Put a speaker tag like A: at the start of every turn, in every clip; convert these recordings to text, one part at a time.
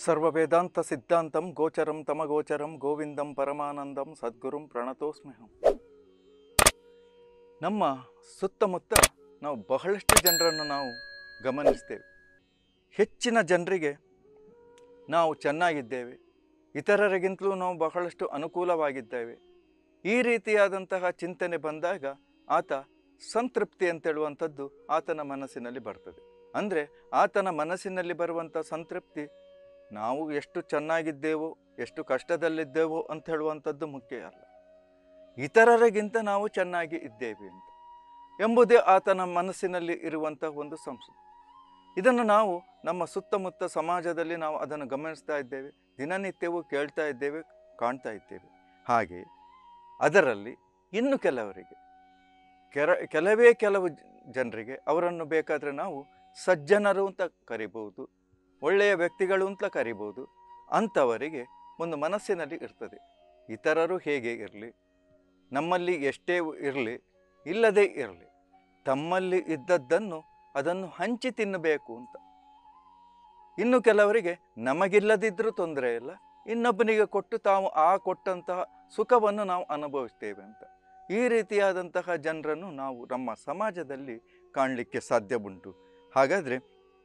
A: ಸರ್ವವೇದಾಂತ ಸಿದ್ಧಾಂತಂ ಗೋಚರಂ ತಮಗೋಚರಂ ಗೋವಿಂದಂ ಪರಮಾನಂದಂ ಸದ್ಗುರುಂ ಪ್ರಣತೋಸ್ಮ್ಯಹಂ ನಮ್ಮ ಸುತ್ತಮುತ್ತ ನಾವು ಬಹಳಷ್ಟು ಜನರನ್ನು ನಾವು ಗಮನಿಸ್ತೇವೆ ಹೆಚ್ಚಿನ ಜನರಿಗೆ ನಾವು ಚೆನ್ನಾಗಿದ್ದೇವೆ ಇತರರಿಗಿಂತಲೂ ನಾವು ಬಹಳಷ್ಟು ಅನುಕೂಲವಾಗಿದ್ದೇವೆ ಈ ರೀತಿಯಾದಂತಹ ಚಿಂತನೆ ಬಂದಾಗ ಆತ ಸಂತೃಪ್ತಿ ಅಂತೇಳುವಂಥದ್ದು ಆತನ ಮನಸ್ಸಿನಲ್ಲಿ ಬರ್ತದೆ ಅಂದರೆ ಆತನ ಮನಸ್ಸಿನಲ್ಲಿ ಬರುವಂಥ ಸಂತೃಪ್ತಿ ನಾವು ಎಷ್ಟು ಚೆನ್ನಾಗಿದ್ದೇವೋ ಎಷ್ಟು ಕಷ್ಟದಲ್ಲಿದ್ದೇವೋ ಅಂತ ಹೇಳುವಂಥದ್ದು ಮುಖ್ಯ ಅಲ್ಲ ಇತರರಿಗಿಂತ ನಾವು ಚೆನ್ನಾಗಿ ಇದ್ದೇವೆ ಅಂತ ಎಂಬುದೇ ಆತನ ಮನಸ್ಸಿನಲ್ಲಿ ಇರುವಂಥ ಒಂದು ಸಂಸ್ಕೃತಿ ಇದನ್ನು ನಾವು ನಮ್ಮ ಸುತ್ತಮುತ್ತ ಸಮಾಜದಲ್ಲಿ ನಾವು ಅದನ್ನು ಗಮನಿಸ್ತಾ ಇದ್ದೇವೆ ದಿನನಿತ್ಯವೂ ಕೇಳ್ತಾ ಇದ್ದೇವೆ ಕಾಣ್ತಾ ಇದ್ದೇವೆ ಹಾಗೆ ಅದರಲ್ಲಿ ಇನ್ನು ಕೆಲವರಿಗೆ ಕೆರ ಕೆಲವೇ ಕೆಲವು ಜ- ಜನರಿಗೆ ಅವರನ್ನು ಬೇಕಾದರೆ ನಾವು ಸಜ್ಜನರು ಅಂತ ಕರಿಬಹುದು ಒಳ್ಳೆಯ ವ್ಯಕ್ತಿಗಳು ಅಂತ ಕರಿಬೋದು ಅಂಥವರಿಗೆ ಒಂದು ಮನಸ್ಸಿನಲ್ಲಿ ಇರ್ತದೆ ಇತರರು ಹೇಗೆ ಇರಲಿ ನಮ್ಮಲ್ಲಿ ಎಷ್ಟೇ ಇರಲಿ ಇಲ್ಲದೇ ಇರಲಿ ತಮ್ಮಲ್ಲಿ ಇದ್ದದ್ದನ್ನು ಅದನ್ನು ಹಂಚಿ ತಿನ್ನಬೇಕು ಅಂತ ಇನ್ನು ಕೆಲವರಿಗೆ ನಮಗಿಲ್ಲದಿದ್ದರೂ ತೊಂದರೆ ಇಲ್ಲ ಇನ್ನೊಬ್ಬನಿಗೆ ಕೊಟ್ಟು ತಾವು ಆ ಕೊಟ್ಟಂತಹ ಸುಖವನ್ನು ನಾವು ಅನುಭವಿಸ್ತೇವೆ ಅಂತ ಈ ರೀತಿಯಾದಂತಹ ಜನರನ್ನು ನಾವು ನಮ್ಮ ಸಮಾಜದಲ್ಲಿ ಕಾಣಲಿಕ್ಕೆ ಸಾಧ್ಯ ಉಂಟು ಹಾಗಾದರೆ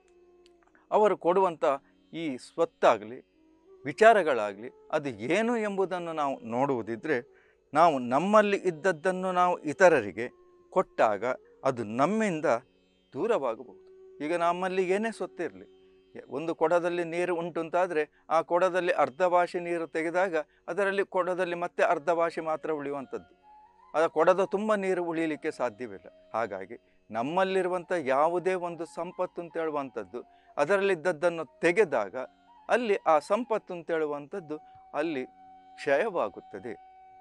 A: ಅವರು ಕೊಡುವಂಥ ಈ ಸ್ವತ್ತಾಗಲಿ ವಿಚಾರಗಳಾಗಲಿ ಅದು ಏನು ಎಂಬುದನ್ನು ನಾವು ನೋಡುವುದಿದ್ದರೆ ನಾವು ನಮ್ಮಲ್ಲಿ ಇದ್ದದ್ದನ್ನು ನಾವು ಇತರರಿಗೆ ಕೊಟ್ಟಾಗ ಅದು ನಮ್ಮಿಂದ ದೂರವಾಗಬಹುದು ಈಗ ನಮ್ಮಲ್ಲಿ ಏನೇ ಸೊತ್ತಿರಲಿ ಒಂದು ಕೊಡದಲ್ಲಿ ನೀರು ಉಂಟು ಅಂತಾದರೆ ಆ ಕೊಡದಲ್ಲಿ ಅರ್ಧ ಭಾಷೆ ನೀರು ತೆಗೆದಾಗ ಅದರಲ್ಲಿ ಕೊಡದಲ್ಲಿ ಮತ್ತೆ ಅರ್ಧ ಭಾಷೆ ಮಾತ್ರ ಉಳಿಯುವಂಥದ್ದು ಆ ಕೊಡದ ತುಂಬ ನೀರು ಉಳಿಯಲಿಕ್ಕೆ ಸಾಧ್ಯವಿಲ್ಲ ಹಾಗಾಗಿ ನಮ್ಮಲ್ಲಿರುವಂಥ ಯಾವುದೇ ಒಂದು ಸಂಪತ್ತು ಅಂತ ಹೇಳುವಂಥದ್ದು ಅದರಲ್ಲಿದ್ದದ್ದನ್ನು ತೆಗೆದಾಗ ಅಲ್ಲಿ ಆ ಸಂಪತ್ತು ಅಂತ ಹೇಳುವಂಥದ್ದು ಅಲ್ಲಿ ಕ್ಷಯವಾಗುತ್ತದೆ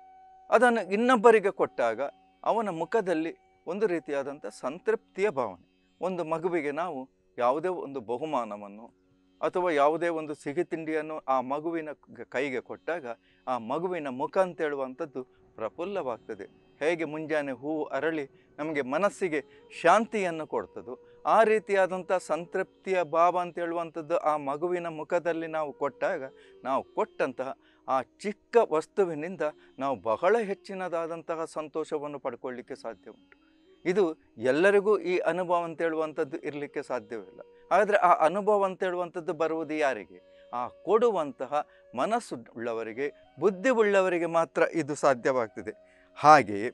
A: ಅದನ್ನು ಇನ್ನೊಬ್ಬರಿಗೆ ಕೊಟ್ಟಾಗ ಅವನ ಮುಖದಲ್ಲಿ ಒಂದು ರೀತಿಯಾದಂಥ ಸಂತೃಪ್ತಿಯ ಭಾವನೆ ಒಂದು ಮಗುವಿಗೆ ನಾವು ಯಾವುದೇ ಒಂದು ಬಹುಮಾನವನ್ನು ಅಥವಾ ಯಾವುದೇ ಒಂದು ಸಿಹಿ ತಿಂಡಿಯನ್ನು ಆ ಮಗುವಿನ ಕ- ಕೈಗೆ ಕೊಟ್ಟಾಗ ಆ ಮಗುವಿನ ಮುಖ ಅಂತ ಹೇಳುವಂಥದ್ದು ಪ್ರಫುಲ್ಲವಾಗ್ತದೆ ಹೇಗೆ ಮುಂಜಾನೆ ಹೂವು ಅರಳಿ ನಮಗೆ ಮನಸ್ಸಿಗೆ ಶಾಂತಿಯನ್ನು ಕೊಡ್ತದೋ ಆ ರೀತಿಯಾದಂಥ ಸಂತೃಪ್ತಿಯ ಭಾವ ಅಂತ ಹೇಳುವಂಥದ್ದು ಆ ಮಗುವಿನ ಮುಖದಲ್ಲಿ ನಾವು ಕೊಟ್ಟಾಗ ನಾವು ಕೊಟ್ಟಂತಹ ಆ ಚಿಕ್ಕ ವಸ್ತುವಿನಿಂದ ನಾವು ಬಹಳ ಹೆಚ್ಚಿನದಾದಂತಹ ಸಂತೋಷವನ್ನು ಪಡ್ಕೊಳ್ಳಿಕ್ಕೆ ಸಾಧ್ಯ ಉಂಟು ಇದು ಎಲ್ಲರಿಗೂ ಈ ಅನುಭವ ಅಂತ ಹೇಳುವಂಥದ್ದು ಇರಲಿಕ್ಕೆ ಸಾಧ್ಯವಿಲ್ಲ ಹಾಗಾದರೆ ಆ ಅನುಭವ ಅಂತ ಹೇಳುವಂಥದ್ದು ಬರುವುದು ಯಾರಿಗೆ ಆ ಕೊಡುವಂತಹ ಮನಸ್ಸು ಉಳ್ಳವರಿಗೆ ಬುದ್ಧಿ ಉಳ್ಳವರಿಗೆ ಮಾತ್ರ ಇದು ಸಾಧ್ಯವಾಗ್ತದೆ ಹಾಗೆಯೇ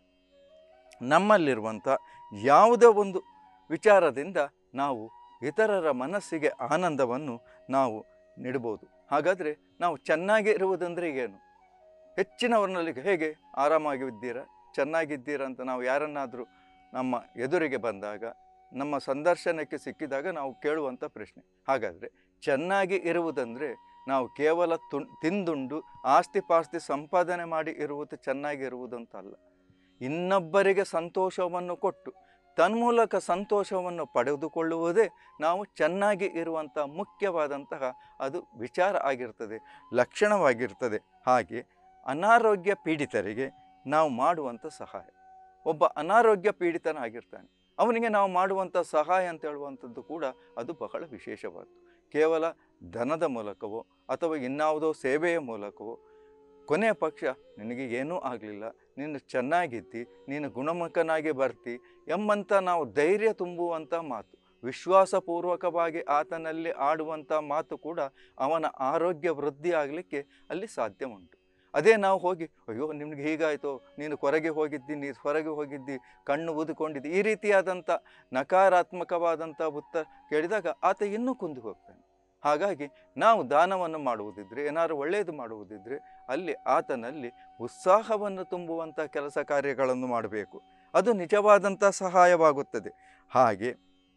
A: ನಮ್ಮಲ್ಲಿರುವಂಥ ಯಾವುದೇ ಒಂದು ವಿಚಾರದಿಂದ ನಾವು ಇತರರ ಮನಸ್ಸಿಗೆ ಆನಂದವನ್ನು ನಾವು ನೀಡ್ಬೋದು ಹಾಗಾದರೆ ನಾವು ಚೆನ್ನಾಗಿ ಇರುವುದಂದರೆ ಏನು ಹೆಚ್ಚಿನವರಲ್ಲಿ ಹೇಗೆ ಆರಾಮಾಗಿ ಇದ್ದೀರಾ ಚೆನ್ನಾಗಿದ್ದೀರಾ ಅಂತ ನಾವು ಯಾರನ್ನಾದರೂ ನಮ್ಮ ಎದುರಿಗೆ ಬಂದಾಗ ನಮ್ಮ ಸಂದರ್ಶನಕ್ಕೆ ಸಿಕ್ಕಿದಾಗ ನಾವು ಕೇಳುವಂಥ ಪ್ರಶ್ನೆ ಹಾಗಾದರೆ ಚೆನ್ನಾಗಿ ಇರುವುದಂದರೆ ನಾವು ಕೇವಲ ತು ತಿಂದುಂಡು ಆಸ್ತಿ ಪಾಸ್ತಿ ಸಂಪಾದನೆ ಮಾಡಿ ಇರುವುದು ಚೆನ್ನಾಗಿರುವುದಂತ ಅಲ್ಲ ಇನ್ನೊಬ್ಬರಿಗೆ ಸಂತೋಷವನ್ನು ಕೊಟ್ಟು ತನ್ಮೂಲಕ ಸಂತೋಷವನ್ನು ಪಡೆದುಕೊಳ್ಳುವುದೇ ನಾವು ಚೆನ್ನಾಗಿ ಇರುವಂಥ ಮುಖ್ಯವಾದಂತಹ ಅದು ವಿಚಾರ ಆಗಿರ್ತದೆ ಲಕ್ಷಣವಾಗಿರ್ತದೆ ಹಾಗೆ ಅನಾರೋಗ್ಯ ಪೀಡಿತರಿಗೆ ನಾವು ಮಾಡುವಂಥ ಸಹಾಯ ಒಬ್ಬ ಅನಾರೋಗ್ಯ ಪೀಡಿತನಾಗಿರ್ತಾನೆ ಅವನಿಗೆ ನಾವು ಮಾಡುವಂಥ ಸಹಾಯ ಅಂತ ಹೇಳುವಂಥದ್ದು ಕೂಡ ಅದು ಬಹಳ ವಿಶೇಷವಾದ್ದು ಕೇವಲ ಧನದ ಮೂಲಕವೋ ಅಥವಾ ಇನ್ಯಾವುದೋ ಸೇವೆಯ ಮೂಲಕವೋ ಕೊನೆಯ ಪಕ್ಷ ನಿನಗೆ ಏನೂ ಆಗಲಿಲ್ಲ ನೀನು ಚೆನ್ನಾಗಿದ್ದಿ ನೀನು ಗುಣಮುಖನಾಗಿ ಬರ್ತಿ ಎಂಬಂಥ ನಾವು ಧೈರ್ಯ ತುಂಬುವಂಥ ಮಾತು ವಿಶ್ವಾಸಪೂರ್ವಕವಾಗಿ ಆತನಲ್ಲಿ ಆಡುವಂಥ ಮಾತು ಕೂಡ ಅವನ ಆರೋಗ್ಯ ವೃದ್ಧಿ ಆಗಲಿಕ್ಕೆ ಅಲ್ಲಿ ಸಾಧ್ಯ ಉಂಟು ಅದೇ ನಾವು ಹೋಗಿ ಅಯ್ಯೋ ನಿಮ್ಗೆ ಹೀಗಾಯಿತು ನೀನು ಹೊರಗೆ ಹೋಗಿದ್ದಿ ನೀನು ಹೊರಗೆ ಹೋಗಿದ್ದಿ ಕಣ್ಣು ಊದಿಕೊಂಡಿದ್ದಿ ಈ ರೀತಿಯಾದಂಥ ನಕಾರಾತ್ಮಕವಾದಂಥ ಉತ್ತರ ಕೇಳಿದಾಗ ಆತ ಇನ್ನೂ ಕುಂದು ಹೋಗ್ತಾನೆ ಹಾಗಾಗಿ ನಾವು ದಾನವನ್ನು ಮಾಡುವುದಿದ್ರೆ ಏನಾದ್ರು ಒಳ್ಳೆಯದು ಮಾಡುವುದಿದ್ರೆ ಅಲ್ಲಿ ಆತನಲ್ಲಿ ಉತ್ಸಾಹವನ್ನು ತುಂಬುವಂಥ ಕೆಲಸ ಕಾರ್ಯಗಳನ್ನು ಮಾಡಬೇಕು ಅದು ನಿಜವಾದಂಥ ಸಹಾಯವಾಗುತ್ತದೆ ಹಾಗೆ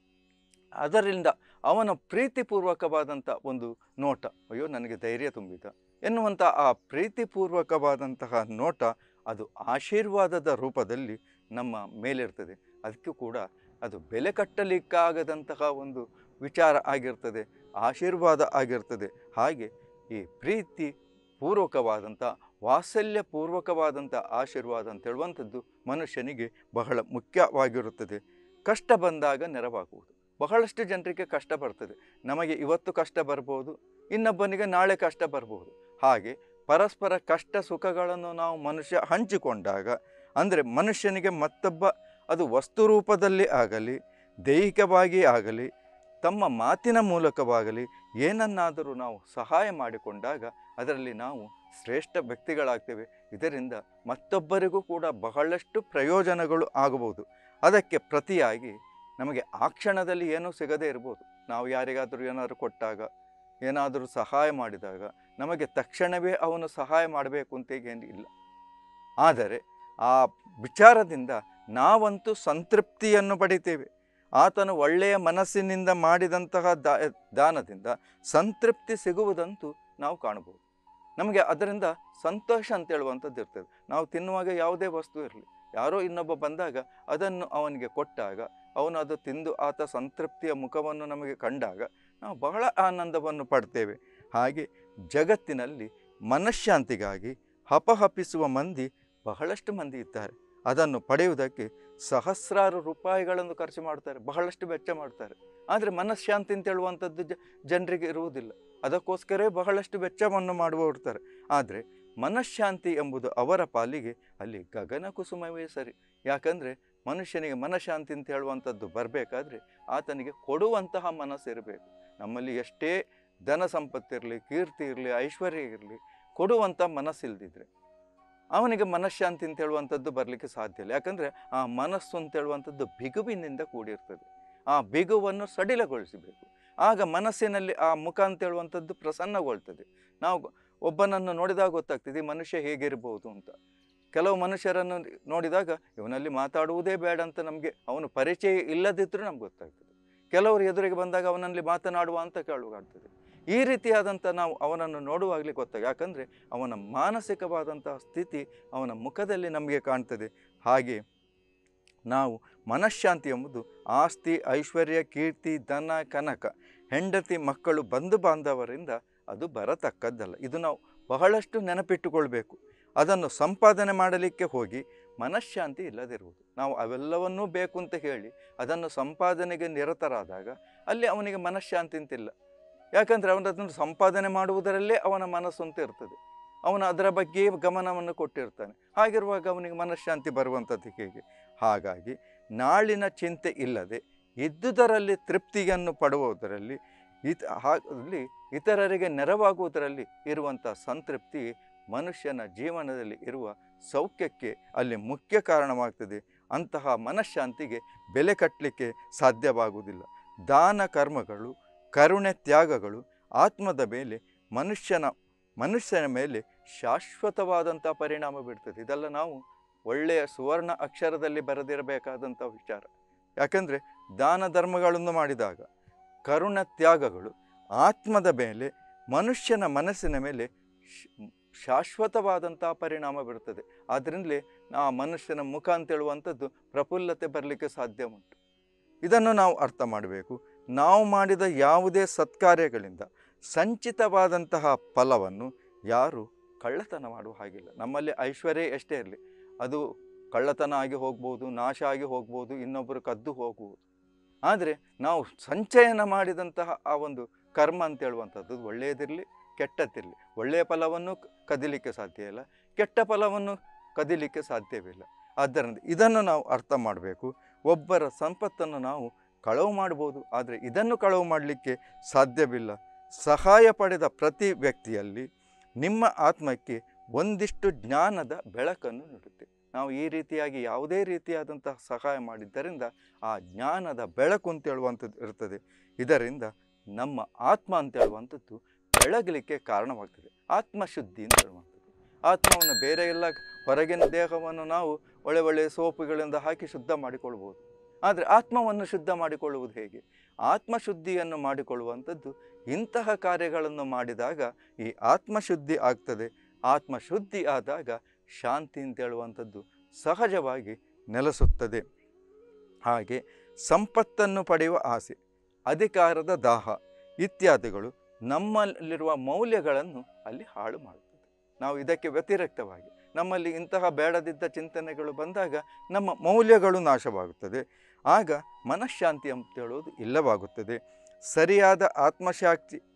A: ಅದರಿಂದ ಅವನ ಪ್ರೀತಿಪೂರ್ವಕವಾದಂಥ ಒಂದು ನೋಟ ಅಯ್ಯೋ ನನಗೆ ಧೈರ್ಯ ತುಂಬಿದ ಎನ್ನುವಂಥ ಆ ಪ್ರೀತಿಪೂರ್ವಕವಾದಂತಹ ನೋಟ ಅದು ಆಶೀರ್ವಾದದ ರೂಪದಲ್ಲಿ ನಮ್ಮ ಮೇಲಿರ್ತದೆ ಅದಕ್ಕೂ ಕೂಡ ಅದು ಬೆಲೆ ಕಟ್ಟಲಿಕ್ಕಾಗದಂತಹ ಒಂದು ವಿಚಾರ ಆಗಿರ್ತದೆ ಆಶೀರ್ವಾದ ಆಗಿರ್ತದೆ ಹಾಗೆ ಈ ಪ್ರೀತಿ ಪೂರ್ವಕವಾದಂಥ ವಾತ್ಸಲ್ಯ ಪೂರ್ವಕವಾದಂಥ ಆಶೀರ್ವಾದ ಅಂತ ಹೇಳುವಂಥದ್ದು ಮನುಷ್ಯನಿಗೆ ಬಹಳ ಮುಖ್ಯವಾಗಿರುತ್ತದೆ ಕಷ್ಟ ಬಂದಾಗ ನೆರವಾಗುವುದು ಬಹಳಷ್ಟು ಜನರಿಗೆ ಕಷ್ಟ ಬರ್ತದೆ ನಮಗೆ ಇವತ್ತು ಕಷ್ಟ ಬರ್ಬೋದು ಇನ್ನೊಬ್ಬನಿಗೆ ನಾಳೆ ಕಷ್ಟ ಬರ್ಬೋದು ಹಾಗೆ ಪರಸ್ಪರ ಕಷ್ಟ ಸುಖಗಳನ್ನು ನಾವು ಮನುಷ್ಯ ಹಂಚಿಕೊಂಡಾಗ ಅಂದರೆ ಮನುಷ್ಯನಿಗೆ ಮತ್ತೊಬ್ಬ ಅದು ವಸ್ತು ರೂಪದಲ್ಲಿ ಆಗಲಿ ದೈಹಿಕವಾಗಿ ಆಗಲಿ ತಮ್ಮ ಮಾತಿನ ಮೂಲಕವಾಗಲಿ ಏನನ್ನಾದರೂ ನಾವು ಸಹಾಯ ಮಾಡಿಕೊಂಡಾಗ ಅದರಲ್ಲಿ ನಾವು ಶ್ರೇಷ್ಠ ವ್ಯಕ್ತಿಗಳಾಗ್ತೇವೆ ಇದರಿಂದ ಮತ್ತೊಬ್ಬರಿಗೂ ಕೂಡ ಬಹಳಷ್ಟು ಪ್ರಯೋಜನಗಳು ಆಗಬಹುದು ಅದಕ್ಕೆ ಪ್ರತಿಯಾಗಿ ನಮಗೆ ಆ ಕ್ಷಣದಲ್ಲಿ ಏನೂ ಸಿಗದೇ ಇರ್ಬೋದು ನಾವು ಯಾರಿಗಾದರೂ ಏನಾದರೂ ಕೊಟ್ಟಾಗ ಏನಾದರೂ ಸಹಾಯ ಮಾಡಿದಾಗ ನಮಗೆ ತಕ್ಷಣವೇ ಅವನು ಸಹಾಯ ಮಾಡಬೇಕು ಅಂತ ಏನು ಇಲ್ಲ ಆದರೆ ಆ ವಿಚಾರದಿಂದ ನಾವಂತೂ ಸಂತೃಪ್ತಿಯನ್ನು ಪಡಿತೇವೆ ಆತನು ಒಳ್ಳೆಯ ಮನಸ್ಸಿನಿಂದ ಮಾಡಿದಂತಹ ದಾ ದಾನದಿಂದ ಸಂತೃಪ್ತಿ ಸಿಗುವುದಂತೂ ನಾವು ಕಾಣಬಹುದು ನಮಗೆ ಅದರಿಂದ ಸಂತೋಷ ಅಂತ ಹೇಳುವಂಥದ್ದು ಇರ್ತದೆ ನಾವು ತಿನ್ನುವಾಗ ಯಾವುದೇ ವಸ್ತು ಇರಲಿ ಯಾರೋ ಇನ್ನೊಬ್ಬ ಬಂದಾಗ ಅದನ್ನು ಅವನಿಗೆ ಕೊಟ್ಟಾಗ ಅವನು ಅದು ತಿಂದು ಆತ ಸಂತೃಪ್ತಿಯ ಮುಖವನ್ನು ನಮಗೆ ಕಂಡಾಗ ನಾವು ಬಹಳ ಆನಂದವನ್ನು ಪಡ್ತೇವೆ ಹಾಗೆ ಜಗತ್ತಿನಲ್ಲಿ ಮನಃಶಾಂತಿಗಾಗಿ ಹಪಹಪಿಸುವ ಮಂದಿ ಬಹಳಷ್ಟು ಮಂದಿ ಇದ್ದಾರೆ ಅದನ್ನು ಪಡೆಯುವುದಕ್ಕೆ ಸಹಸ್ರಾರು ರೂಪಾಯಿಗಳನ್ನು ಖರ್ಚು ಮಾಡ್ತಾರೆ ಬಹಳಷ್ಟು ವೆಚ್ಚ ಮಾಡ್ತಾರೆ ಆದರೆ ಮನಃಶಾಂತಿ ಅಂತ ಹೇಳುವಂಥದ್ದು ಜ ಜನರಿಗೆ ಇರುವುದಿಲ್ಲ ಅದಕ್ಕೋಸ್ಕರವೇ ಬಹಳಷ್ಟು ವೆಚ್ಚವನ್ನು ಮಾಡುವವರ್ತಾರೆ ಆದರೆ ಮನಃಶಾಂತಿ ಎಂಬುದು ಅವರ ಪಾಲಿಗೆ ಅಲ್ಲಿ ಗಗನ ಕುಸುಮವೇ ಸರಿ ಯಾಕಂದರೆ ಮನುಷ್ಯನಿಗೆ ಮನಃಶಾಂತಿ ಅಂತ ಹೇಳುವಂಥದ್ದು ಬರಬೇಕಾದ್ರೆ ಆತನಿಗೆ ಕೊಡುವಂತಹ ಮನಸ್ಸು ಇರಬೇಕು ನಮ್ಮಲ್ಲಿ ಎಷ್ಟೇ ಧನ ಸಂಪತ್ತಿರಲಿ ಕೀರ್ತಿ ಇರಲಿ ಐಶ್ವರ್ಯ ಇರಲಿ ಕೊಡುವಂಥ ಮನಸ್ಸಿಲ್ದಿದ್ರೆ ಅವನಿಗೆ ಮನಃಶಾಂತಿ ಅಂತ ಹೇಳುವಂಥದ್ದು ಬರಲಿಕ್ಕೆ ಸಾಧ್ಯ ಇಲ್ಲ ಯಾಕಂದರೆ ಆ ಮನಸ್ಸು ಅಂತ ಹೇಳುವಂಥದ್ದು ಬಿಗುವಿನಿಂದ ಕೂಡಿರ್ತದೆ ಆ ಬಿಗುವನ್ನು ಸಡಿಲಗೊಳಿಸಬೇಕು ಆಗ ಮನಸ್ಸಿನಲ್ಲಿ ಆ ಮುಖ ಅಂತ ಹೇಳುವಂಥದ್ದು ಪ್ರಸನ್ನಗೊಳ್ತದೆ ನಾವು ಒಬ್ಬನನ್ನು ನೋಡಿದಾಗ ಗೊತ್ತಾಗ್ತದೆ ಈ ಮನುಷ್ಯ ಹೇಗಿರ್ಬೋದು ಅಂತ ಕೆಲವು ಮನುಷ್ಯರನ್ನು ನೋಡಿದಾಗ ಇವನಲ್ಲಿ ಮಾತಾಡುವುದೇ ಬೇಡ ಅಂತ ನಮಗೆ ಅವನು ಪರಿಚಯ ಇಲ್ಲದಿದ್ದರೂ ನಮ್ಗೆ ಗೊತ್ತಾಗ್ತದೆ ಕೆಲವರು ಎದುರಿಗೆ ಬಂದಾಗ ಅವನಲ್ಲಿ ಮಾತನಾಡುವ ಅಂತ ಕೇಳುವಾಗ್ತದೆ ಈ ರೀತಿಯಾದಂಥ ನಾವು ಅವನನ್ನು ನೋಡುವಾಗಲೇ ಗೊತ್ತಾಗ ಯಾಕಂದರೆ ಅವನ ಮಾನಸಿಕವಾದಂತಹ ಸ್ಥಿತಿ ಅವನ ಮುಖದಲ್ಲಿ ನಮಗೆ ಕಾಣ್ತದೆ ಹಾಗೆ ನಾವು ಮನಃಶಾಂತಿ ಎಂಬುದು ಆಸ್ತಿ ಐಶ್ವರ್ಯ ಕೀರ್ತಿ ಧನ ಕನಕ ಹೆಂಡತಿ ಮಕ್ಕಳು ಬಂಧು ಬಾಂಧವರಿಂದ ಅದು ಬರತಕ್ಕದ್ದಲ್ಲ ಇದು ನಾವು ಬಹಳಷ್ಟು ನೆನಪಿಟ್ಟುಕೊಳ್ಬೇಕು ಅದನ್ನು ಸಂಪಾದನೆ ಮಾಡಲಿಕ್ಕೆ ಹೋಗಿ ಮನಃಶಾಂತಿ ಇಲ್ಲದಿರುವುದು ನಾವು ಅವೆಲ್ಲವನ್ನೂ ಬೇಕು ಅಂತ ಹೇಳಿ ಅದನ್ನು ಸಂಪಾದನೆಗೆ ನಿರತರಾದಾಗ ಅಲ್ಲಿ ಅವನಿಗೆ ಮನಃಶಾಂತಿ ಅಂತಿಲ್ಲ ಯಾಕಂದರೆ ಅವನು ಅದನ್ನು ಸಂಪಾದನೆ ಮಾಡುವುದರಲ್ಲೇ ಅವನ ಮನಸ್ಸು ಅಂತ ಇರ್ತದೆ ಅವನು ಅದರ ಬಗ್ಗೆ ಗಮನವನ್ನು ಕೊಟ್ಟಿರ್ತಾನೆ ಹಾಗಿರುವಾಗ ಅವನಿಗೆ ಮನಃಶಾಂತಿ ಬರುವಂಥದ್ದು ಹೇಗೆ ಹಾಗಾಗಿ ನಾಳಿನ ಚಿಂತೆ ಇಲ್ಲದೆ ಇದ್ದುದರಲ್ಲಿ ತೃಪ್ತಿಯನ್ನು ಪಡುವುದರಲ್ಲಿ ಇತ ಹಾಗಲ್ಲಿ ಇತರರಿಗೆ ನೆರವಾಗುವುದರಲ್ಲಿ ಇರುವಂಥ ಸಂತೃಪ್ತಿ ಮನುಷ್ಯನ ಜೀವನದಲ್ಲಿ ಇರುವ ಸೌಖ್ಯಕ್ಕೆ ಅಲ್ಲಿ ಮುಖ್ಯ ಕಾರಣವಾಗ್ತದೆ ಅಂತಹ ಮನಃಶಾಂತಿಗೆ ಬೆಲೆ ಕಟ್ಟಲಿಕ್ಕೆ ಸಾಧ್ಯವಾಗುವುದಿಲ್ಲ ದಾನ ಕರ್ಮಗಳು ಕರುಣೆ ತ್ಯಾಗಗಳು ಆತ್ಮದ ಮೇಲೆ ಮನುಷ್ಯನ ಮನುಷ್ಯನ ಮೇಲೆ ಶಾಶ್ವತವಾದಂಥ ಪರಿಣಾಮ ಬೀರ್ತದೆ ಇದೆಲ್ಲ ನಾವು ಒಳ್ಳೆಯ ಸುವರ್ಣ ಅಕ್ಷರದಲ್ಲಿ ಬರೆದಿರಬೇಕಾದಂಥ ವಿಚಾರ ಯಾಕಂದರೆ ದಾನ ಧರ್ಮಗಳನ್ನು ಮಾಡಿದಾಗ ಕರುಣ ತ್ಯಾಗಗಳು ಆತ್ಮದ ಮೇಲೆ ಮನುಷ್ಯನ ಮನಸ್ಸಿನ ಮೇಲೆ ಶ್- ಶಾಶ್ವತವಾದಂಥ ಪರಿಣಾಮ ಬೀರ್ತದೆ ಆದ್ದರಿಂದಲೇ ಆ ಮನುಷ್ಯನ ಮುಖ ಅಂತ ಹೇಳುವಂಥದ್ದು ಪ್ರಫುಲ್ಲತೆ ಬರಲಿಕ್ಕೆ ಸಾಧ್ಯ ಉಂಟು ಇದನ್ನು ನಾವು ಅರ್ಥ ಮಾಡಬೇಕು ನಾವು ಮಾಡಿದ ಯಾವುದೇ ಸತ್ಕಾರ್ಯಗಳಿಂದ ಸಂಚಿತವಾದಂತಹ ಫಲವನ್ನು ಯಾರು ಕಳ್ಳತನ ಮಾಡುವ ಹಾಗಿಲ್ಲ ನಮ್ಮಲ್ಲಿ ಐಶ್ವರ್ಯ ಎಷ್ಟೇ ಇರಲಿ ಅದು ಕಳ್ಳತನ ಆಗಿ ಹೋಗ್ಬೋದು ನಾಶ ಆಗಿ ಹೋಗ್ಬೋದು ಇನ್ನೊಬ್ಬರು ಕದ್ದು ಹೋಗ್ಬೋದು ಆದರೆ ನಾವು ಸಂಚಯನ ಮಾಡಿದಂತಹ ಆ ಒಂದು ಕರ್ಮ ಅಂತ ಹೇಳುವಂಥದ್ದು ಒಳ್ಳೆಯದಿರಲಿ ಕೆಟ್ಟದ್ದಿರಲಿ ಒಳ್ಳೆಯ ಫಲವನ್ನು ಕ- ಕದಿಲಿಕ್ಕೆ ಸಾಧ್ಯ ಇಲ್ಲ ಕೆಟ್ಟ ಫಲವನ್ನು ಕದಿಲಿಕ್ಕೆ ಸಾಧ್ಯವಿಲ್ಲ ಆದ್ದರಿಂದ ಇದನ್ನು ನಾವು ಅರ್ಥ ಮಾಡಬೇಕು ಒಬ್ಬರ ಸಂಪತ್ತನ್ನು ನಾವು ಕಳವು ಮಾಡ್ಬೋದು ಆದರೆ ಇದನ್ನು ಕಳವು ಮಾಡಲಿಕ್ಕೆ ಸಾಧ್ಯವಿಲ್ಲ ಸಹಾಯ ಪಡೆದ ಪ್ರತಿ ವ್ಯಕ್ತಿಯಲ್ಲಿ ನಿಮ್ಮ ಆತ್ಮಕ್ಕೆ ಒಂದಿಷ್ಟು ಜ್ಞಾನದ ಬೆಳಕನ್ನು ನೀಡುತ್ತೆ ನಾವು ಈ ರೀತಿಯಾಗಿ ಯಾವುದೇ ರೀತಿಯಾದಂತಹ ಸಹಾಯ ಮಾಡಿದ್ದರಿಂದ ಆ ಜ್ಞಾನದ ಬೆಳಕು ಅಂತ ಹೇಳುವಂಥದ್ದು ಇರ್ತದೆ ಇದರಿಂದ ನಮ್ಮ ಆತ್ಮ ಅಂತ ಹೇಳುವಂಥದ್ದು ಬೆಳಗಲಿಕ್ಕೆ ಕಾರಣವಾಗ್ತದೆ ಆತ್ಮಶುದ್ಧಿ ಅಂತ ಹೇಳುವಂಥದ್ದು ಆತ್ಮವನ್ನು ಬೇರೆ ಎಲ್ಲ ಹೊರಗಿನ ದೇಹವನ್ನು ನಾವು ಒಳ್ಳೆ ಒಳ್ಳೆಯ ಸೋಪುಗಳಿಂದ ಹಾಕಿ ಶುದ್ಧ ಮಾಡಿಕೊಳ್ಬೋದು ಆದರೆ ಆತ್ಮವನ್ನು ಶುದ್ಧ ಮಾಡಿಕೊಳ್ಳುವುದು ಹೇಗೆ ಆತ್ಮಶುದ್ಧಿಯನ್ನು ಮಾಡಿಕೊಳ್ಳುವಂಥದ್ದು ಇಂತಹ ಕಾರ್ಯಗಳನ್ನು ಮಾಡಿದಾಗ ಈ ಆತ್ಮಶುದ್ಧಿ ಆಗ್ತದೆ ಆತ್ಮಶುದ್ಧಿ ಆದಾಗ ಶಾಂತಿ ಅಂತ ಹೇಳುವಂಥದ್ದು ಸಹಜವಾಗಿ ನೆಲೆಸುತ್ತದೆ ಹಾಗೆ ಸಂಪತ್ತನ್ನು ಪಡೆಯುವ ಆಸೆ ಅಧಿಕಾರದ ದಾಹ ಇತ್ಯಾದಿಗಳು ನಮ್ಮಲ್ಲಿರುವ ಮೌಲ್ಯಗಳನ್ನು ಅಲ್ಲಿ ಹಾಳು ಮಾಡುತ್ತದೆ ನಾವು ಇದಕ್ಕೆ ವ್ಯತಿರಿಕ್ತವಾಗಿ ನಮ್ಮಲ್ಲಿ ಇಂತಹ ಬೇಡದಿದ್ದ ಚಿಂತನೆಗಳು ಬಂದಾಗ ನಮ್ಮ ಮೌಲ್ಯಗಳು ನಾಶವಾಗುತ್ತದೆ ಆಗ ಮನಃಶಾಂತಿ ಅಂತ ಹೇಳುವುದು ಇಲ್ಲವಾಗುತ್ತದೆ ಸರಿಯಾದ ಆತ್ಮಶಾಂತಿ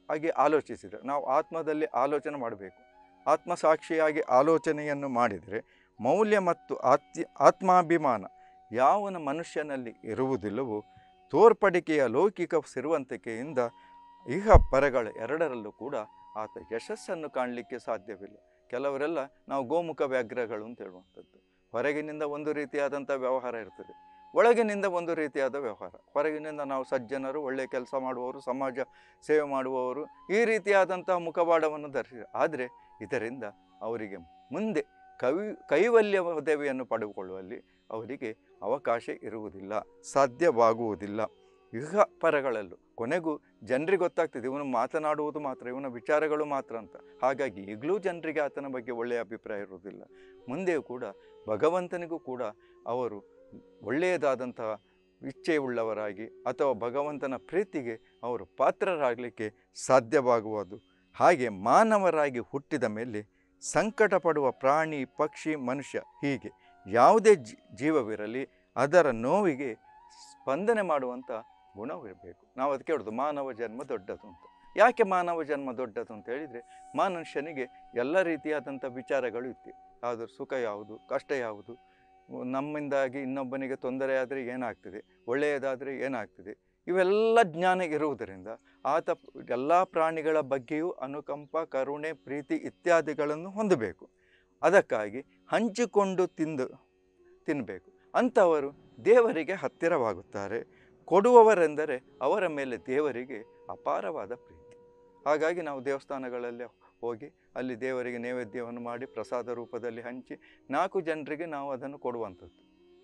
A: ಆಗಿ ಆಲೋಚಿಸಿದರೆ ನಾವು ಆತ್ಮದಲ್ಲಿ ಆಲೋಚನೆ ಮಾಡಬೇಕು ಆತ್ಮಸಾಕ್ಷಿಯಾಗಿ ಆಲೋಚನೆಯನ್ನು ಮಾಡಿದರೆ ಮೌಲ್ಯ ಮತ್ತು ಆತ್ಯ ಆತ್ಮಾಭಿಮಾನ ಯಾವನ ಮನುಷ್ಯನಲ್ಲಿ ಇರುವುದಿಲ್ಲವೋ ತೋರ್ಪಡಿಕೆಯ ಲೌಕಿಕ ಸಿರುವಂತಿಕೆಯಿಂದ ಇಹ ಪರಗಳ ಎರಡರಲ್ಲೂ ಕೂಡ ಆತ ಯಶಸ್ಸನ್ನು ಕಾಣಲಿಕ್ಕೆ ಸಾಧ್ಯವಿಲ್ಲ ಕೆಲವರೆಲ್ಲ ನಾವು ಗೋಮುಖ ವ್ಯಾಘ್ರಗಳು ಅಂತ ಹೇಳುವಂಥದ್ದು ಹೊರಗಿನಿಂದ ಒಂದು ರೀತಿಯಾದಂಥ ವ್ಯವಹಾರ ಇರ್ತದೆ ಒಳಗಿನಿಂದ ಒಂದು ರೀತಿಯಾದ ವ್ಯವಹಾರ ಹೊರಗಿನಿಂದ ನಾವು ಸಜ್ಜನರು ಒಳ್ಳೆಯ ಕೆಲಸ ಮಾಡುವವರು ಸಮಾಜ ಸೇವೆ ಮಾಡುವವರು ಈ ರೀತಿಯಾದಂತಹ ಮುಖವಾಡವನ್ನು ಧರಿಸಿ ಆದರೆ ಇದರಿಂದ ಅವರಿಗೆ ಮುಂದೆ ಕವಿ ಕೈವಲ್ಯ ಪದವಿಯನ್ನು ಪಡೆದುಕೊಳ್ಳುವಲ್ಲಿ ಅವರಿಗೆ ಅವಕಾಶ ಇರುವುದಿಲ್ಲ ಸಾಧ್ಯವಾಗುವುದಿಲ್ಲ ಇಹ ಪರಗಳಲ್ಲೂ ಕೊನೆಗೂ ಜನರಿಗೆ ಗೊತ್ತಾಗ್ತದೆ ಇವನು ಮಾತನಾಡುವುದು ಮಾತ್ರ ಇವನ ವಿಚಾರಗಳು ಮಾತ್ರ ಅಂತ ಹಾಗಾಗಿ ಈಗಲೂ ಜನರಿಗೆ ಆತನ ಬಗ್ಗೆ ಒಳ್ಳೆಯ ಅಭಿಪ್ರಾಯ ಇರುವುದಿಲ್ಲ ಮುಂದೆಯೂ ಕೂಡ ಭಗವಂತನಿಗೂ ಕೂಡ ಅವರು ಒಳ್ಳೆಯದಾದಂತಹ ಇಚ್ಛೆಯುಳ್ಳವರಾಗಿ ಅಥವಾ ಭಗವಂತನ ಪ್ರೀತಿಗೆ ಅವರು ಪಾತ್ರರಾಗಲಿಕ್ಕೆ ಸಾಧ್ಯವಾಗುವುದು ಹಾಗೆ ಮಾನವರಾಗಿ ಹುಟ್ಟಿದ ಮೇಲೆ ಸಂಕಟ ಪಡುವ ಪ್ರಾಣಿ ಪಕ್ಷಿ ಮನುಷ್ಯ ಹೀಗೆ ಯಾವುದೇ ಜೀ ಜೀವವಿರಲಿ ಅದರ ನೋವಿಗೆ ಸ್ಪಂದನೆ ಮಾಡುವಂಥ ಗುಣವಿರಬೇಕು ನಾವು ಅದಕ್ಕೆ ಹೇಳೋದು ಮಾನವ ಜನ್ಮ ದೊಡ್ಡದು ಅಂತ ಯಾಕೆ ಮಾನವ ಜನ್ಮ ದೊಡ್ಡದು ಅಂತ ಹೇಳಿದರೆ ಮನುಷ್ಯನಿಗೆ ಎಲ್ಲ ರೀತಿಯಾದಂಥ ವಿಚಾರಗಳು ಇತ್ತು ಯಾವುದು ಸುಖ ಯಾವುದು ಕಷ್ಟ ಯಾವುದು ನಮ್ಮಿಂದಾಗಿ ಇನ್ನೊಬ್ಬನಿಗೆ ತೊಂದರೆ ಆದರೆ ಏನಾಗ್ತದೆ ಒಳ್ಳೆಯದಾದರೆ ಏನಾಗ್ತದೆ ಇವೆಲ್ಲ ಜ್ಞಾನ ಇರುವುದರಿಂದ ಆತ ಎಲ್ಲ ಪ್ರಾಣಿಗಳ ಬಗ್ಗೆಯೂ ಅನುಕಂಪ ಕರುಣೆ ಪ್ರೀತಿ ಇತ್ಯಾದಿಗಳನ್ನು ಹೊಂದಬೇಕು ಅದಕ್ಕಾಗಿ ಹಂಚಿಕೊಂಡು ತಿಂದು ತಿನ್ನಬೇಕು ಅಂಥವರು ದೇವರಿಗೆ ಹತ್ತಿರವಾಗುತ್ತಾರೆ ಕೊಡುವವರೆಂದರೆ ಅವರ ಮೇಲೆ ದೇವರಿಗೆ ಅಪಾರವಾದ ಪ್ರೀತಿ ಹಾಗಾಗಿ ನಾವು ದೇವಸ್ಥಾನಗಳಲ್ಲಿ ಹೋಗಿ ಅಲ್ಲಿ ದೇವರಿಗೆ ನೈವೇದ್ಯವನ್ನು ಮಾಡಿ ಪ್ರಸಾದ ರೂಪದಲ್ಲಿ ಹಂಚಿ ನಾಲ್ಕು ಜನರಿಗೆ ನಾವು ಅದನ್ನು ಕೊಡುವಂಥದ್ದು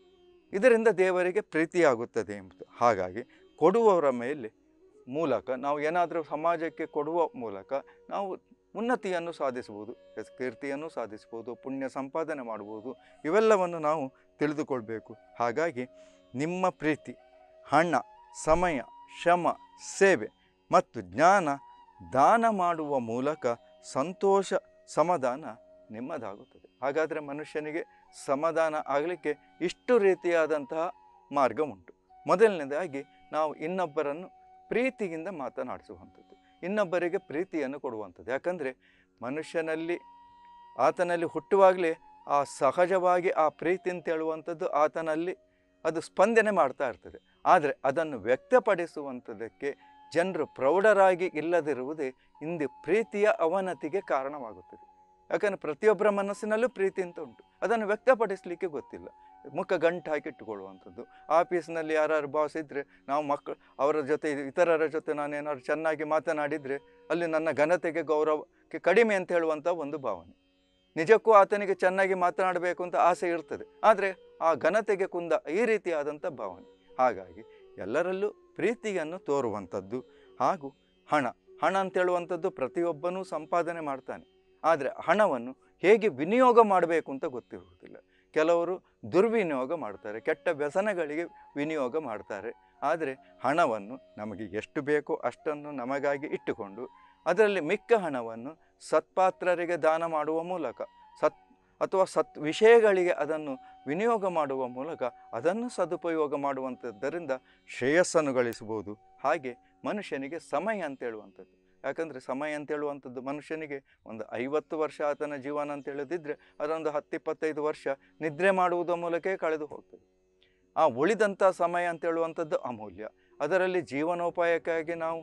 A: ಇದರಿಂದ ದೇವರಿಗೆ ಪ್ರೀತಿಯಾಗುತ್ತದೆ ಎಂಬುದು ಹಾಗಾಗಿ ಕೊಡುವವರ ಮೇಲೆ ಮೂಲಕ ನಾವು ಏನಾದರೂ ಸಮಾಜಕ್ಕೆ ಕೊಡುವ ಮೂಲಕ ನಾವು ಉನ್ನತಿಯನ್ನು ಸಾಧಿಸ್ಬೋದು ಹೆಸ್- ಕೀರ್ತಿಯನ್ನು ಸಾಧಿಸ್ಬೋದು ಪುಣ್ಯ ಸಂಪಾದನೆ ಮಾಡ್ಬೋದು ಇವೆಲ್ಲವನ್ನು ನಾವು ತಿಳಿದುಕೊಳ್ಬೇಕು ಹಾಗಾಗಿ ನಿಮ್ಮ ಪ್ರೀತಿ ಹಣ ಸಮಯ ಶ್ರಮ ಸೇವೆ ಮತ್ತು ಜ್ಞಾನ ದಾನ ಮಾಡುವ ಮೂಲಕ ಸಂತೋಷ ಸಮಾಧಾನ ನಿಮ್ಮದಾಗುತ್ತದೆ ಹಾಗಾದರೆ ಮನುಷ್ಯನಿಗೆ ಸಮಾಧಾನ ಆಗಲಿಕ್ಕೆ ಇಷ್ಟು ರೀತಿಯಾದಂತಹ ಮಾರ್ಗ ಉಂಟು ಮೊದಲನೇದಾಗಿ ನಾವು ಇನ್ನೊಬ್ಬರನ್ನು ಪ್ರೀತಿಯಿಂದ ಮಾತನಾಡಿಸುವಂಥದ್ದು ಇನ್ನೊಬ್ಬರಿಗೆ ಪ್ರೀತಿಯನ್ನು ಕೊಡುವಂಥದ್ದು ಯಾಕಂದರೆ ಮನುಷ್ಯನಲ್ಲಿ ಆತನಲ್ಲಿ ಹುಟ್ಟುವಾಗಲೇ ಆ ಸಹಜವಾಗಿ ಆ ಪ್ರೀತಿ ಅಂತ ಹೇಳುವಂಥದ್ದು ಆತನಲ್ಲಿ ಅದು ಸ್ಪಂದನೆ ಮಾಡ್ತಾ ಇರ್ತದೆ ಆದರೆ ಅದನ್ನು ವ್ಯಕ್ತಪಡಿಸುವಂಥದ್ದಕ್ಕೆ ಜನರು ಪ್ರೌಢರಾಗಿ ಇಲ್ಲದಿರುವುದೇ ಇಂದು ಪ್ರೀತಿಯ ಅವನತಿಗೆ ಕಾರಣವಾಗುತ್ತದೆ ಯಾಕಂದರೆ ಪ್ರತಿಯೊಬ್ಬರ ಮನಸ್ಸಿನಲ್ಲೂ ಪ್ರೀತಿ ಅಂತ ಉಂಟು ಅದನ್ನು ವ್ಯಕ್ತಪಡಿಸಲಿಕ್ಕೆ ಗೊತ್ತಿಲ್ಲ ಮುಖ ಗಂಟು ಹಾಕಿ ಇಟ್ಟುಕೊಳ್ಳುವಂಥದ್ದು ಆಫೀಸ್ನಲ್ಲಿ ಯಾರು ಬಾಸ್ ಇದ್ದರೆ ನಾವು ಮಕ್ಕಳು ಅವರ ಜೊತೆ ಇತರರ ಜೊತೆ ನಾನೇನಾದ್ರು ಚೆನ್ನಾಗಿ ಮಾತನಾಡಿದರೆ ಅಲ್ಲಿ ನನ್ನ ಘನತೆಗೆ ಗೌರವಕ್ಕೆ ಕಡಿಮೆ ಅಂತ ಹೇಳುವಂಥ ಒಂದು ಭಾವನೆ ನಿಜಕ್ಕೂ ಆತನಿಗೆ ಚೆನ್ನಾಗಿ ಮಾತನಾಡಬೇಕು ಅಂತ ಆಸೆ ಇರ್ತದೆ ಆದರೆ ಆ ಘನತೆಗೆ ಕುಂದ ಈ ರೀತಿಯಾದಂಥ ಭಾವನೆ ಹಾಗಾಗಿ ಎಲ್ಲರಲ್ಲೂ ಪ್ರೀತಿಯನ್ನು ತೋರುವಂಥದ್ದು ಹಾಗೂ ಹಣ ಹಣ ಅಂತ ಹೇಳುವಂಥದ್ದು ಪ್ರತಿಯೊಬ್ಬನೂ ಸಂಪಾದನೆ ಮಾಡ್ತಾನೆ ಆದರೆ ಹಣವನ್ನು ಹೇಗೆ ವಿನಿಯೋಗ ಮಾಡಬೇಕು ಅಂತ ಗೊತ್ತಿರುವುದಿಲ್ಲ ಕೆಲವರು ದುರ್ವಿನಿಯೋಗ ಮಾಡ್ತಾರೆ ಕೆಟ್ಟ ವ್ಯಸನಗಳಿಗೆ ವಿನಿಯೋಗ ಮಾಡ್ತಾರೆ ಆದರೆ ಹಣವನ್ನು ನಮಗೆ ಎಷ್ಟು ಬೇಕೋ ಅಷ್ಟನ್ನು ನಮಗಾಗಿ ಇಟ್ಟುಕೊಂಡು ಅದರಲ್ಲಿ ಮಿಕ್ಕ ಹಣವನ್ನು ಸತ್ಪಾತ್ರರಿಗೆ ದಾನ ಮಾಡುವ ಮೂಲಕ ಸತ್ ಅಥವಾ ಸತ್ ವಿಷಯಗಳಿಗೆ ಅದನ್ನು ವಿನಿಯೋಗ ಮಾಡುವ ಮೂಲಕ ಅದನ್ನು ಸದುಪಯೋಗ ಮಾಡುವಂಥದ್ದರಿಂದ ಶ್ರೇಯಸ್ಸನ್ನು ಗಳಿಸ್ಬೋದು ಹಾಗೆ ಮನುಷ್ಯನಿಗೆ ಸಮಯ ಅಂತ ಹೇಳುವಂಥದ್ದು ಯಾಕಂದರೆ ಸಮಯ ಅಂತ ಹೇಳುವಂಥದ್ದು ಮನುಷ್ಯನಿಗೆ ಒಂದು ಐವತ್ತು ವರ್ಷ ಆತನ ಜೀವನ ಅಂತ ಹೇಳದಿದ್ದರೆ ಅದೊಂದು ಹತ್ತಿಪ್ಪತ್ತೈದು ವರ್ಷ ನಿದ್ರೆ ಮಾಡುವುದರ ಮೂಲಕವೇ ಕಳೆದು ಹೋಗ್ತದೆ ಆ ಉಳಿದಂಥ ಸಮಯ ಅಂತ ಹೇಳುವಂಥದ್ದು ಅಮೂಲ್ಯ ಅದರಲ್ಲಿ ಜೀವನೋಪಾಯಕ್ಕಾಗಿ ನಾವು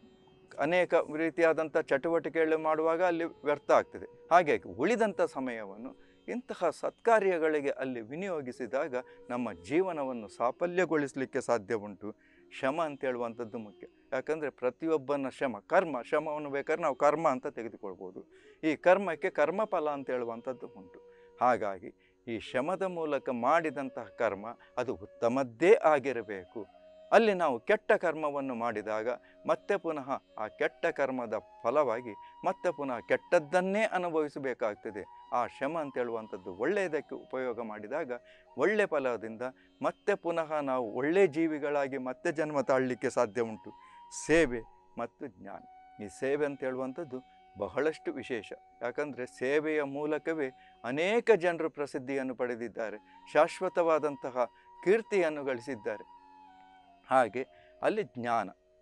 A: ಅನೇಕ ರೀತಿಯಾದಂಥ ಚಟುವಟಿಕೆಗಳು ಮಾಡುವಾಗ ಅಲ್ಲಿ ವ್ಯರ್ಥ ಆಗ್ತದೆ ಹಾಗಾಗಿ ಉಳಿದಂಥ ಸಮಯವನ್ನು ಇಂತಹ ಸತ್ಕಾರ್ಯಗಳಿಗೆ ಅಲ್ಲಿ ವಿನಿಯೋಗಿಸಿದಾಗ ನಮ್ಮ ಜೀವನವನ್ನು ಸಾಫಲ್ಯಗೊಳಿಸಲಿಕ್ಕೆ ಸಾಧ್ಯ ಉಂಟು ಶ್ರಮ ಅಂತ ಹೇಳುವಂಥದ್ದು ಮುಖ್ಯ ಯಾಕಂದರೆ ಪ್ರತಿಯೊಬ್ಬನ ಶ್ರಮ ಕರ್ಮ ಶ್ರಮವನ್ನು ಬೇಕಾದ್ರೆ ನಾವು ಕರ್ಮ ಅಂತ ತೆಗೆದುಕೊಳ್ಬೋದು ಈ ಕರ್ಮಕ್ಕೆ ಕರ್ಮಫಲ ಅಂತ ಹೇಳುವಂಥದ್ದು ಉಂಟು ಹಾಗಾಗಿ ಈ ಶ್ರಮದ ಮೂಲಕ ಮಾಡಿದಂತಹ ಕರ್ಮ ಅದು ಉತ್ತಮದ್ದೇ ಆಗಿರಬೇಕು ಅಲ್ಲಿ ನಾವು ಕೆಟ್ಟ ಕರ್ಮವನ್ನು ಮಾಡಿದಾಗ ಮತ್ತೆ ಪುನಃ ಆ ಕೆಟ್ಟ ಕರ್ಮದ ಫಲವಾಗಿ ಮತ್ತೆ ಪುನಃ ಕೆಟ್ಟದ್ದನ್ನೇ ಅನುಭವಿಸಬೇಕಾಗ್ತದೆ ಆ ಶ್ರಮ ಅಂತ ಹೇಳುವಂಥದ್ದು ಒಳ್ಳೆಯದಕ್ಕೆ ಉಪಯೋಗ ಮಾಡಿದಾಗ ಒಳ್ಳೆಯ ಫಲದಿಂದ ಮತ್ತೆ ಪುನಃ ನಾವು ಒಳ್ಳೆಯ ಜೀವಿಗಳಾಗಿ ಮತ್ತೆ ಜನ್ಮ ತಾಳಲಿಕ್ಕೆ ಸಾಧ್ಯ ಉಂಟು ಸೇವೆ ಮತ್ತು ಜ್ಞಾನ ಈ ಸೇವೆ ಅಂತ ಹೇಳುವಂಥದ್ದು ಬಹಳಷ್ಟು ವಿಶೇಷ ಯಾಕಂದರೆ ಸೇವೆಯ ಮೂಲಕವೇ ಅನೇಕ ಜನರು ಪ್ರಸಿದ್ಧಿಯನ್ನು ಪಡೆದಿದ್ದಾರೆ ಶಾಶ್ವತವಾದಂತಹ ಕೀರ್ತಿಯನ್ನು ಗಳಿಸಿದ್ದಾರೆ ಹಾಗೆ ಅಲ್ಲಿ ಜ್ಞಾನ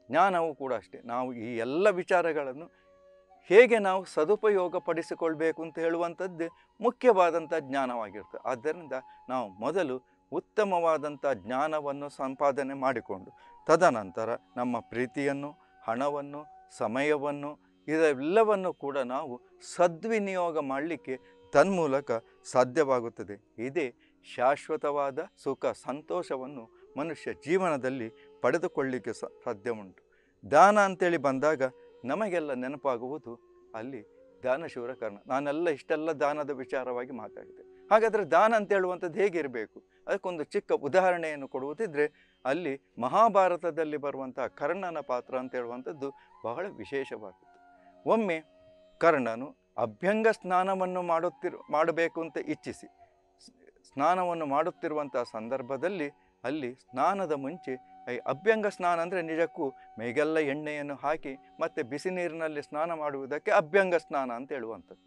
A: ಜ್ಞಾನವೂ ಕೂಡ ಅಷ್ಟೇ ನಾವು ಈ ಎಲ್ಲ ವಿಚಾರಗಳನ್ನು ಹೇಗೆ ನಾವು ಸದುಪಯೋಗ ಪಡಿಸಿಕೊಳ್ಬೇಕು ಅಂತ ಹೇಳುವಂಥದ್ದು ಮುಖ್ಯವಾದಂಥ ಜ್ಞಾನವಾಗಿರ್ತದೆ ಆದ್ದರಿಂದ ನಾವು ಮೊದಲು ಉತ್ತಮವಾದಂಥ ಜ್ಞಾನವನ್ನು ಸಂಪಾದನೆ ಮಾಡಿಕೊಂಡು ತದನಂತರ ನಮ್ಮ ಪ್ರೀತಿಯನ್ನು ಹಣವನ್ನು ಸಮಯವನ್ನು ಇದೆಲ್ಲವನ್ನು ಕೂಡ ನಾವು ಸದ್ವಿನಿಯೋಗ ಮಾಡಲಿಕ್ಕೆ ತನ್ಮೂಲಕ ಸಾಧ್ಯವಾಗುತ್ತದೆ ಇದೇ ಶಾಶ್ವತವಾದ ಸುಖ ಸಂತೋಷವನ್ನು ಮನುಷ್ಯ ಜೀವನದಲ್ಲಿ ಪಡೆದುಕೊಳ್ಳಿಕ್ಕೆ ಸ ಸಾಧ್ಯ ಉಂಟು ದಾನ ಅಂತೇಳಿ ಬಂದಾಗ ನಮಗೆಲ್ಲ ನೆನಪಾಗುವುದು ಅಲ್ಲಿ ದಾನಶೂರ ಕರ್ಣ ನಾನೆಲ್ಲ ಇಷ್ಟೆಲ್ಲ ದಾನದ ವಿಚಾರವಾಗಿ ಮಾತಾಡಿದೆ ಹಾಗಾದರೆ ದಾನ ಅಂತ ಹೇಳುವಂಥದ್ದು ಹೇಗಿರಬೇಕು ಅದಕ್ಕೊಂದು ಚಿಕ್ಕ ಉದಾಹರಣೆಯನ್ನು ಕೊಡುವುದಿದ್ರೆ ಅಲ್ಲಿ ಮಹಾಭಾರತದಲ್ಲಿ ಬರುವಂತಹ ಕರ್ಣನ ಪಾತ್ರ ಅಂತ ಹೇಳುವಂಥದ್ದು ಬಹಳ ವಿಶೇಷವಾದದ್ದು ಒಮ್ಮೆ ಕರ್ಣನು ಅಭ್ಯಂಗ ಸ್ನಾನವನ್ನು ಮಾಡುತ್ತಿರು ಮಾಡಬೇಕು ಅಂತ ಇಚ್ಛಿಸಿ ಸ್- ಸ್ನಾನವನ್ನು ಮಾಡುತ್ತಿರುವಂತಹ ಸಂದರ್ಭದಲ್ಲಿ ಅಲ್ಲಿ ಸ್ನಾನದ ಮುಂಚೆ ಈ ಅಭ್ಯಂಗ ಸ್ನಾನ ಅಂದರೆ ನಿಜಕ್ಕೂ ಮೈಗೆಲ್ಲ ಎಣ್ಣೆಯನ್ನು ಹಾಕಿ ಮತ್ತು ಬಿಸಿ ನೀರಿನಲ್ಲಿ ಸ್ನಾನ ಮಾಡುವುದಕ್ಕೆ ಅಭ್ಯಂಗ ಸ್ನಾನ ಅಂತ ಹೇಳುವಂಥದ್ದು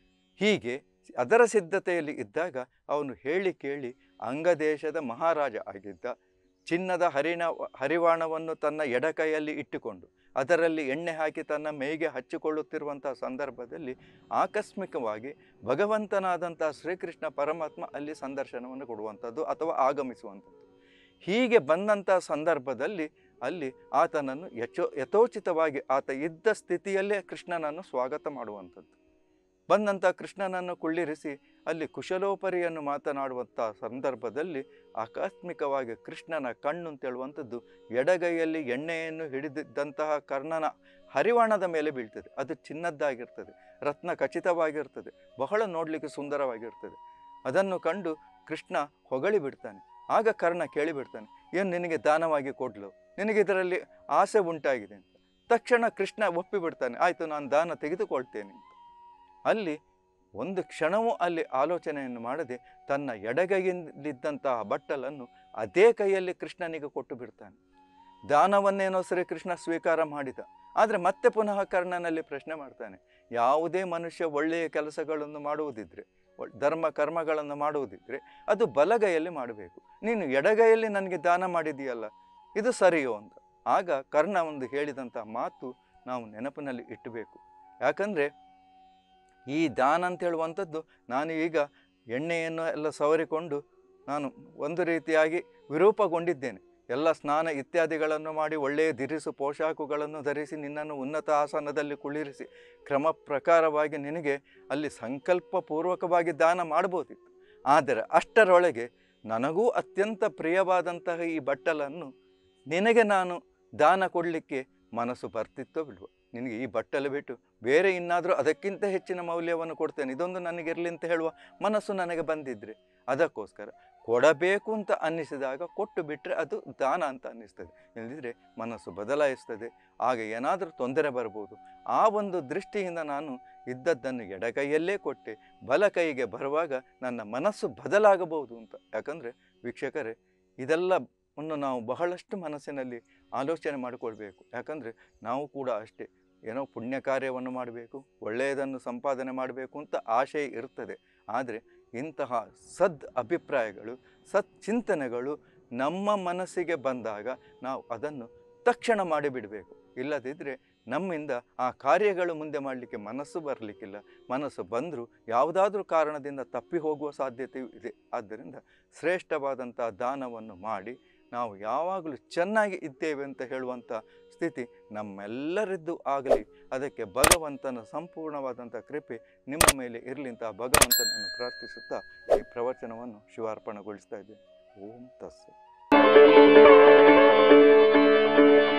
A: ಹೀಗೆ ಅದರ ಸಿದ್ಧತೆಯಲ್ಲಿ ಇದ್ದಾಗ ಅವನು ಹೇಳಿ ಕೇಳಿ ಅಂಗದೇಶದ ಮಹಾರಾಜ ಆಗಿದ್ದ ಚಿನ್ನದ ಹರಿಣ ಹರಿವಾಣವನ್ನು ತನ್ನ ಎಡಕೈಯಲ್ಲಿ ಇಟ್ಟುಕೊಂಡು ಅದರಲ್ಲಿ ಎಣ್ಣೆ ಹಾಕಿ ತನ್ನ ಮೈಗೆ ಹಚ್ಚಿಕೊಳ್ಳುತ್ತಿರುವಂಥ ಸಂದರ್ಭದಲ್ಲಿ ಆಕಸ್ಮಿಕವಾಗಿ ಭಗವಂತನಾದಂಥ ಶ್ರೀಕೃಷ್ಣ ಪರಮಾತ್ಮ ಅಲ್ಲಿ ಸಂದರ್ಶನವನ್ನು ಕೊಡುವಂಥದ್ದು ಅಥವಾ ಆಗಮಿಸುವಂಥದ್ದು ಹೀಗೆ ಬಂದಂಥ ಸಂದರ್ಭದಲ್ಲಿ ಅಲ್ಲಿ ಆತನನ್ನು ಯಚೋ ಯಥೋಚಿತವಾಗಿ ಆತ ಇದ್ದ ಸ್ಥಿತಿಯಲ್ಲೇ ಕೃಷ್ಣನನ್ನು ಸ್ವಾಗತ ಮಾಡುವಂಥದ್ದು ಬಂದಂಥ ಕೃಷ್ಣನನ್ನು ಕುಳ್ಳಿರಿಸಿ ಅಲ್ಲಿ ಕುಶಲೋಪರಿಯನ್ನು ಮಾತನಾಡುವಂಥ ಸಂದರ್ಭದಲ್ಲಿ ಆಕಸ್ಮಿಕವಾಗಿ ಕೃಷ್ಣನ ಕಣ್ಣು ಅಂತೇಳುವಂಥದ್ದು ಎಡಗೈಯಲ್ಲಿ ಎಣ್ಣೆಯನ್ನು ಹಿಡಿದಿದ್ದಂತಹ ಕರ್ಣನ ಹರಿವಾಣದ ಮೇಲೆ ಬೀಳ್ತದೆ ಅದು ಚಿನ್ನದ್ದಾಗಿರ್ತದೆ ರತ್ನ ಖಚಿತವಾಗಿರ್ತದೆ ಬಹಳ ನೋಡಲಿಕ್ಕೆ ಸುಂದರವಾಗಿರ್ತದೆ ಅದನ್ನು ಕಂಡು ಕೃಷ್ಣ ಹೊಗಳಿ ಬಿಡ್ತಾನೆ ಆಗ ಕರ್ಣ ಕೇಳಿಬಿಡ್ತಾನೆ ಏನು ನಿನಗೆ ದಾನವಾಗಿ ಕೊಡ್ಲು ನಿನಗೆ ಇದರಲ್ಲಿ ಆಸೆ ಉಂಟಾಗಿದೆ ಅಂತ ತಕ್ಷಣ ಕೃಷ್ಣ ಒಪ್ಪಿಬಿಡ್ತಾನೆ ಆಯಿತು ನಾನು ದಾನ ತೆಗೆದುಕೊಳ್ತೇನೆ ಅಂತ ಅಲ್ಲಿ ಒಂದು ಕ್ಷಣವೂ ಅಲ್ಲಿ ಆಲೋಚನೆಯನ್ನು ಮಾಡದೆ ತನ್ನ ಎಡಗೈಯಲ್ಲಿದ್ದಂತಹ ಬಟ್ಟಲನ್ನು ಅದೇ ಕೈಯಲ್ಲಿ ಕೃಷ್ಣನಿಗೆ ಕೊಟ್ಟು ಬಿಡ್ತಾನೆ ದಾನವನ್ನೇನೋ ಸರಿ ಕೃಷ್ಣ ಸ್ವೀಕಾರ ಮಾಡಿದ ಆದರೆ ಮತ್ತೆ ಪುನಃ ಕರ್ಣನಲ್ಲಿ ಪ್ರಶ್ನೆ ಮಾಡ್ತಾನೆ ಯಾವುದೇ ಮನುಷ್ಯ ಒಳ್ಳೆಯ ಕೆಲಸಗಳನ್ನು ಮಾಡುವುದಿದ್ರೆ ಒಳ್- ಧರ್ಮ ಕರ್ಮಗಳನ್ನು ಮಾಡುವುದಿದ್ರೆ ಅದು ಬಲಗೈಯಲ್ಲಿ ಮಾಡಬೇಕು ನೀನು ಎಡಗೈಯಲ್ಲಿ ನನಗೆ ದಾನ ಮಾಡಿದೀಯಲ್ಲ ಇದು ಸರಿಯೋ ಅಂತ ಆಗ ಕರ್ಣ ಒಂದು ಹೇಳಿದಂಥ ಮಾತು ನಾವು ನೆನಪಿನಲ್ಲಿ ಇಟ್ಟಬೇಕು ಯಾಕಂದರೆ ಈ ದಾನ ಅಂತ ಹೇಳುವಂಥದ್ದು ನಾನು ಈಗ ಎಣ್ಣೆಯನ್ನು ಎಲ್ಲ ಸವರಿಕೊಂಡು ನಾನು ಒಂದು ರೀತಿಯಾಗಿ ವಿರೂಪಗೊಂಡಿದ್ದೇನೆ ಎಲ್ಲ ಸ್ನಾನ ಇತ್ಯಾದಿಗಳನ್ನು ಮಾಡಿ ಒಳ್ಳೆಯ ದಿರಿಸು ಪೋಷಾಕುಗಳನ್ನು ಧರಿಸಿ ನಿನ್ನನ್ನು ಉನ್ನತ ಆಸನದಲ್ಲಿ ಕುಳ್ಳಿರಿಸಿ ಕ್ರಮ ಪ್ರಕಾರವಾಗಿ ನಿನಗೆ ಅಲ್ಲಿ ಸಂಕಲ್ಪಪೂರ್ವಕವಾಗಿ ದಾನ ಮಾಡ್ಬೋದಿತ್ತು ಆದರೆ ಅಷ್ಟರೊಳಗೆ ನನಗೂ ಅತ್ಯಂತ ಪ್ರಿಯವಾದಂತಹ ಈ ಬಟ್ಟಲನ್ನು ನಿನಗೆ ನಾನು ದಾನ ಕೊಡಲಿಕ್ಕೆ ಮನಸ್ಸು ಬರ್ತಿತ್ತೋ ಬಿಲ್ವೋ ನಿನಗೆ ಈ ಬಟ್ಟಲು ಬಿಟ್ಟು ಬೇರೆ ಇನ್ನಾದರೂ ಅದಕ್ಕಿಂತ ಹೆಚ್ಚಿನ ಮೌಲ್ಯವನ್ನು ಕೊಡ್ತೇನೆ ಇದೊಂದು ನನಗಿರಲಿ ಅಂತ ಹೇಳುವ ಮನಸ್ಸು ನನಗೆ ಬಂದಿದ್ರೆ ಅದಕ್ಕೋಸ್ಕರ ಕೊಡಬೇಕು ಅಂತ ಅನ್ನಿಸಿದಾಗ ಕೊಟ್ಟು ಬಿಟ್ಟರೆ ಅದು ದಾನ ಅಂತ ಅನ್ನಿಸ್ತದೆ ಇಲ್ಲದಿದ್ದರೆ ಮನಸ್ಸು ಬದಲಾಯಿಸ್ತದೆ ಆಗ ಏನಾದರೂ ತೊಂದರೆ ಬರ್ಬೋದು ಆ ಒಂದು ದೃಷ್ಟಿಯಿಂದ ನಾನು ಇದ್ದದ್ದನ್ನು ಎಡಗೈಯಲ್ಲೇ ಕೊಟ್ಟೆ ಬಲ ಕೈಗೆ ಬರುವಾಗ ನನ್ನ ಮನಸ್ಸು ಬದಲಾಗಬಹುದು ಅಂತ ಯಾಕಂದರೆ ವೀಕ್ಷಕರೇ ಇದೆಲ್ಲವನ್ನು ನಾವು ಬಹಳಷ್ಟು ಮನಸ್ಸಿನಲ್ಲಿ ಆಲೋಚನೆ ಮಾಡಿಕೊಳ್ಬೇಕು ಯಾಕಂದರೆ ನಾವು ಕೂಡ ಅಷ್ಟೇ ಏನೋ ಪುಣ್ಯ ಕಾರ್ಯವನ್ನು ಮಾಡಬೇಕು ಒಳ್ಳೆಯದನ್ನು ಸಂಪಾದನೆ ಮಾಡಬೇಕು ಅಂತ ಆಶಯ ಇರ್ತದೆ ಆದರೆ ಇಂತಹ ಸದ್ ಅಭಿಪ್ರಾಯಗಳು ಸತ್ ಚಿಂತನೆಗಳು ನಮ್ಮ ಮನಸ್ಸಿಗೆ ಬಂದಾಗ ನಾವು ಅದನ್ನು ತಕ್ಷಣ ಮಾಡಿಬಿಡಬೇಕು ಇಲ್ಲದಿದ್ದರೆ ನಮ್ಮಿಂದ ಆ ಕಾರ್ಯಗಳು ಮುಂದೆ ಮಾಡಲಿಕ್ಕೆ ಮನಸ್ಸು ಬರಲಿಕ್ಕಿಲ್ಲ ಮನಸ್ಸು ಬಂದರೂ ಯಾವುದಾದ್ರೂ ಕಾರಣದಿಂದ ತಪ್ಪಿ ಹೋಗುವ ಸಾಧ್ಯತೆಯೂ ಇದೆ ಆದ್ದರಿಂದ ಶ್ರೇಷ್ಠವಾದಂಥ ದಾನವನ್ನು ಮಾಡಿ ನಾವು ಯಾವಾಗಲೂ ಚೆನ್ನಾಗಿ ಇದ್ದೇವೆ ಅಂತ ಹೇಳುವಂಥ ಸ್ಥಿತಿ ನಮ್ಮೆಲ್ಲರಿದ್ದು ಆಗಲಿ ಅದಕ್ಕೆ ಭಗವಂತನ ಸಂಪೂರ್ಣವಾದಂಥ ಕೃಪೆ ನಿಮ್ಮ ಮೇಲೆ ಇರಲಿ ಅಂತ ಭಗವಂತನನ್ನು ಪ್ರಾರ್ಥಿಸುತ್ತಾ ಈ ಪ್ರವಚನವನ್ನು ಶಿವಾರ್ಪಣೆಗೊಳಿಸ್ತಾ ಇದ್ದೇನೆ ಓಂ ತಸ್ಸ